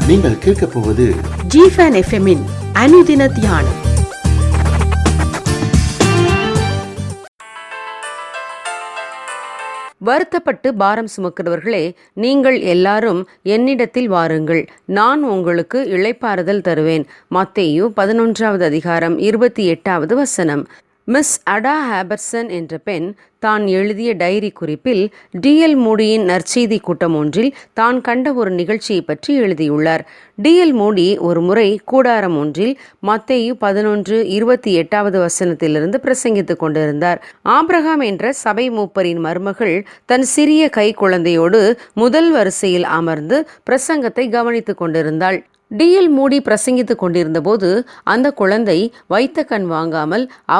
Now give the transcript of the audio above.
நீங்கள் கேட்கப் போவது ஜிஃபன் எஃப்எம்மின் அனுதின தியானம் வருத்தப்பட்டு பாரம் சுமக்கிறவர்களே நீங்கள் எல்லாரும் என்னிடத்தில் வாருங்கள் நான் உங்களுக்கு இளைப்பாறுதல் தருவேன் மத்தேயு பதினொன்றாவது அதிகாரம் இருபத்தி எட்டாவது வசனம் மிஸ் அடா ஹேபர்சன் என்ற பெண் தான் எழுதிய டைரி குறிப்பில் டிஎல் மூடியின் நற்செய்தி கூட்டம் ஒன்றில் தான் கண்ட ஒரு நிகழ்ச்சியை பற்றி எழுதியுள்ளார் டிஎல் மூடி ஒரு முறை கூடாரம் ஒன்றில் மத்தேயு பதினொன்று இருபத்தி எட்டாவது வசனத்திலிருந்து பிரசங்கித்துக் கொண்டிருந்தார் ஆப்ரஹாம் என்ற சபை மூப்பரின் மருமகள் தன் சிறிய கை குழந்தையோடு முதல் வரிசையில் அமர்ந்து பிரசங்கத்தை கவனித்துக் கொண்டிருந்தாள் டிஎல் மூடி பிரசங்கித்துக் கொண்டிருந்தபோது அந்த குழந்தை வைத்த கண் வாங்காமல்